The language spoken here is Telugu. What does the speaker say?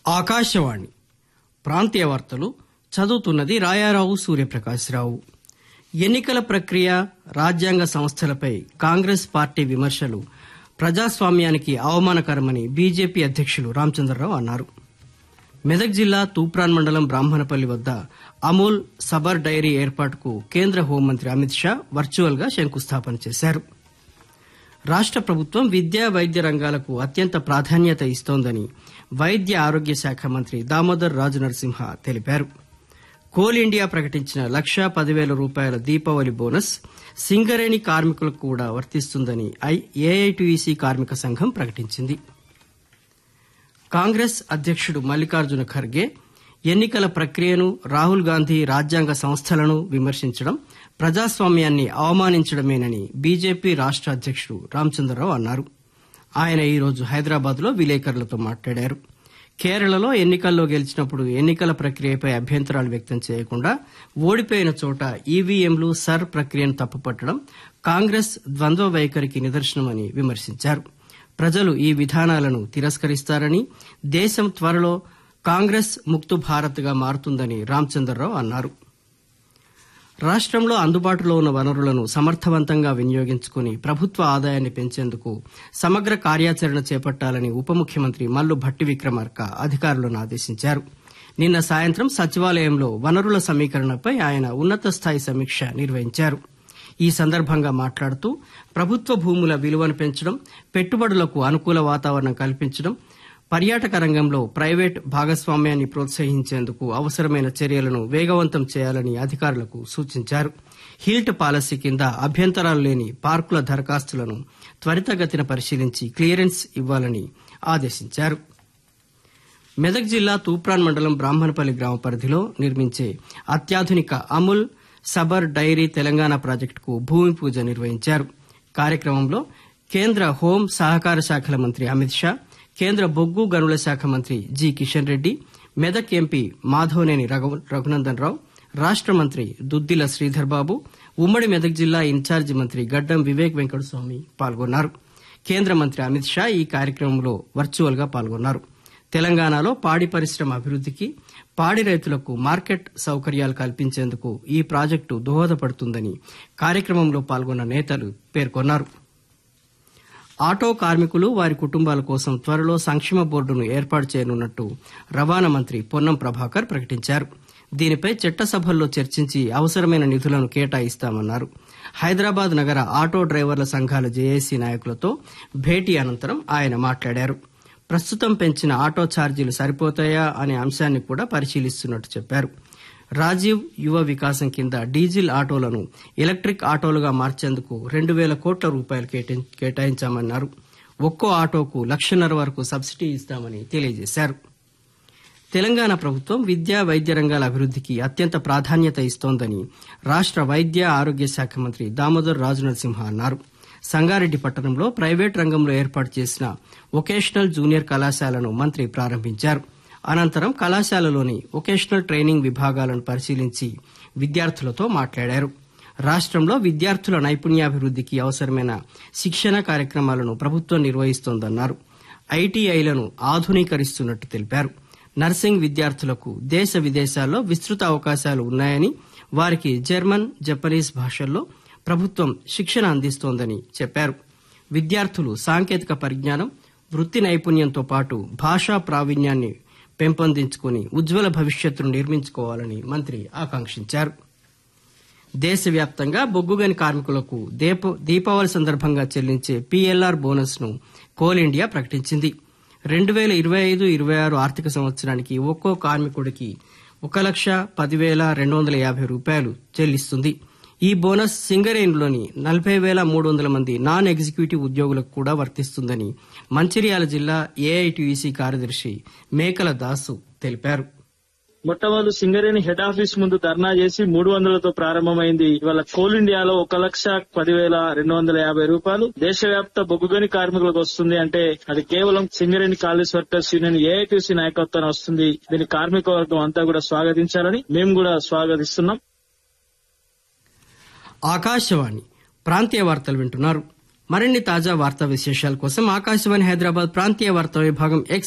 ఆకాశవాణి ప్రాంతీయ వార్తలు చదువుతున్నది రాయారావు సూర్యప్రకాశ్రావు ఎన్నికల ప్రక్రియ రాజ్యాంగ సంస్థలపై కాంగ్రెస్ పార్టీ విమర్శలు ప్రజాస్వామ్యానికి అవమానకరమని బీజేపీ అధ్యక్షులు రామచంద్రరావు అన్నారు మెదక్ జిల్లా తూప్రాన్ మండలం బ్రాహ్మణపల్లి వద్ద అమూల్ సబర్ డైరీ ఏర్పాటుకు కేంద్ర హోంమంత్రి అమిత్ షా వర్చువల్ గా శంకుస్థాపన చేశారు రాష్ట ప్రభుత్వం విద్యా వైద్య రంగాలకు అత్యంత ప్రాధాన్యత ఇస్తోందని వైద్య ఆరోగ్య శాఖ మంత్రి దామోదర్ రాజు నరసింహ తెలిపారు కోల్ ఇండియా ప్రకటించిన లక్షా పదివేల రూపాయల దీపావళి బోనస్ సింగరేణి కార్మికులకు కూడా వర్తిస్తుందని ఏఐటీయూసీ కార్మిక సంఘం ప్రకటించింది కాంగ్రెస్ అధ్యక్షుడు మల్లికార్జున ఖర్గే ఎన్నికల ప్రక్రియను రాహుల్ గాంధీ రాజ్యాంగ సంస్థలను విమర్శించడం ప్రజాస్వామ్యాన్ని అవమానించడమేనని బీజేపీ రాష్ట అధ్యక్షుడు రామచంద్రరావు అన్నారు ఆయన ఈరోజు హైదరాబాద్ లో విలేకరులతో మాట్లాడారు కేరళలో ఎన్నికల్లో గెలిచినప్పుడు ఎన్నికల ప్రక్రియపై అభ్యంతరాలు వ్యక్తం చేయకుండా ఓడిపోయిన చోట ఈవీఎంలు సర్ ప్రక్రియను తప్పుపట్టడం కాంగ్రెస్ ద్వంద్వ వైఖరికి నిదర్శనమని విమర్శించారు ప్రజలు ఈ విధానాలను తిరస్కరిస్తారని దేశం త్వరలో కాంగ్రెస్ ముక్తు భారత్ గా మారుతుందని రామచంద్రరావు అన్నారు రాష్టంలో అందుబాటులో ఉన్న వనరులను సమర్థవంతంగా వినియోగించుకుని ప్రభుత్వ ఆదాయాన్ని పెంచేందుకు సమగ్ర కార్యాచరణ చేపట్టాలని ఉప ముఖ్యమంత్రి మల్లు భట్టి విక్రమార్క అధికారులను ఆదేశించారు నిన్న సాయంత్రం సచివాలయంలో వనరుల సమీకరణపై ఆయన ఉన్నత స్థాయి సమీక్ష నిర్వహించారు ఈ సందర్భంగా మాట్లాడుతూ ప్రభుత్వ భూముల విలువను పెంచడం పెట్టుబడులకు అనుకూల వాతావరణం కల్పించడం పర్యాటక రంగంలో ప్రైవేట్ భాగస్వామ్యాన్ని ప్రోత్సహించేందుకు అవసరమైన చర్యలను వేగవంతం చేయాలని అధికారులకు సూచించారు హిల్ట్ పాలసీ కింద అభ్యంతరాలు లేని పార్కుల దరఖాస్తులను త్వరితగతిన పరిశీలించి క్లియరెన్స్ ఇవ్వాలని ఆదేశించారు మెదక్ జిల్లా తూప్రాన్ మండలం బ్రాహ్మణపల్లి గ్రామ పరిధిలో నిర్మించే అత్యాధునిక అముల్ సబర్ డైరీ తెలంగాణ ప్రాజెక్టుకు భూమి పూజ నిర్వహించారు కార్యక్రమంలో కేంద్ర హోం సహకార శాఖల మంత్రి అమిత్ షా కేంద్ర బొగ్గు గనుల శాఖ మంత్రి జి కిషన్ రెడ్డి మెదక్ ఎంపీ మాధవనేని రఘునందన్ రావు రాష్ట మంత్రి దుద్దిల శ్రీధర్ బాబు ఉమ్మడి మెదక్ జిల్లా ఇన్ఛార్జి మంత్రి గడ్డం వివేక్ వెంకటస్వామి పాల్గొన్నారు కేంద్ర మంత్రి అమిత్ షా ఈ కార్యక్రమంలో వర్చువల్ గా పాల్గొన్నారు తెలంగాణలో పాడి పరిశ్రమ అభివృద్దికి పాడి రైతులకు మార్కెట్ సౌకర్యాలు కల్పించేందుకు ఈ ప్రాజెక్టు దోహదపడుతుందని కార్యక్రమంలో పాల్గొన్న నేతలు పేర్కొన్నారు ఆటో కార్మికులు వారి కుటుంబాల కోసం త్వరలో సంక్షేమ బోర్డును ఏర్పాటు చేయనున్నట్టు రవాణా మంత్రి పొన్నం ప్రభాకర్ ప్రకటించారు దీనిపై చట్టసభల్లో చర్చించి అవసరమైన నిధులను కేటాయిస్తామన్నారు హైదరాబాద్ నగర ఆటో డ్రైవర్ల సంఘాల జేఏసీ నాయకులతో భేటీ అనంతరం ఆయన మాట్లాడారు ప్రస్తుతం పెంచిన ఆటో ఛార్జీలు సరిపోతాయా అనే అంశాన్ని కూడా పరిశీలిస్తున్నట్టు చెప్పారు రాజీవ్ యువ వికాసం కింద డీజిల్ ఆటోలను ఎలక్ట్రిక్ ఆటోలుగా మార్చేందుకు రెండు వేల కోట్ల రూపాయలు కేటాయించామన్నారు ఒక్కో ఆటోకు లక్షన్నర వరకు సబ్సిడీ ఇస్తామని తెలియజేశారు తెలంగాణ ప్రభుత్వం విద్యా వైద్య రంగాల అభివృద్దికి అత్యంత ప్రాధాన్యత ఇస్తోందని రాష్ట వైద్య ఆరోగ్య శాఖ మంత్రి దామోదర్ రాజు నరసింహ అన్నారు సంగారెడ్డి పట్టణంలో ప్రైవేట్ రంగంలో ఏర్పాటు చేసిన వొకేషనల్ జూనియర్ కళాశాలను మంత్రి ప్రారంభించారు అనంతరం కళాశాలలోని వొకేషనల్ ట్రైనింగ్ విభాగాలను పరిశీలించి విద్యార్థులతో మాట్లాడారు రాష్టంలో విద్యార్థుల నైపుణ్యాభివృద్దికి అవసరమైన శిక్షణ కార్యక్రమాలను ప్రభుత్వం నిర్వహిస్తోందన్నారు ఐటీఐలను ఆధునీకరిస్తున్నట్టు తెలిపారు నర్సింగ్ విద్యార్థులకు దేశ విదేశాల్లో విస్తృత అవకాశాలు ఉన్నాయని వారికి జర్మన్ జపనీస్ భాషల్లో ప్రభుత్వం శిక్షణ అందిస్తోందని చెప్పారు విద్యార్థులు సాంకేతిక పరిజ్ఞానం వృత్తి నైపుణ్యంతో పాటు భాషా ప్రావీణ్యాన్ని పెంపొందించుకుని ఉజ్వల భవిష్యత్తును నిర్మించుకోవాలని మంత్రి ఆకాంక్షించారు దేశవ్యాప్తంగా బొగ్గుగని కార్మికులకు దీపావళి సందర్భంగా చెల్లించే పీఎల్ఆర్ బోనస్ ను కోల్ ఇండియా ప్రకటించింది రెండు వేల ఇరవై ఐదు ఇరవై ఆరు ఆర్థిక సంవత్సరానికి ఒక్కో కార్మికుడికి ఒక లక్ష పదివేల రెండు వందల యాభై రూపాయలు చెల్లిస్తుంది ఈ బోనస్ సింగరేణిలోని నలభై వేల మూడు వందల మంది నాన్ ఎగ్జిక్యూటివ్ ఉద్యోగులకు కూడా వర్తిస్తుందని మంచిర్యాల జిల్లా ఏఐటీయూసీ కార్యదర్శి మేకల దాసు తెలిపారు మొట్టమొదటి సింగరేణి హెడ్ ఆఫీస్ ముందు ధర్నా చేసి మూడు వందలతో ప్రారంభమైంది ఇవాళ కోల్ ఇండియాలో ఒక లక్ష పదివేల రెండు వందల యాభై రూపాయలు దేశవ్యాప్త బొగ్గుగని కార్మికులకు వస్తుంది అంటే అది కేవలం Singareni college workers union AITC నాయకత్వాన్ని వస్తుంది దీని కార్మిక వర్గం అంతా కూడా స్వాగతించాలని మేము కూడా స్వాగతిస్తున్నాం ఆకాశవాణి ప్రాంతీయ వార్తలు వింటున్నారు మరిన్ని తాజా వార్తా విశేషాల కోసం ఆకాశవాణి హైదరాబాద్ ప్రాంతీయ వార్తా విభాగం ఎక్స్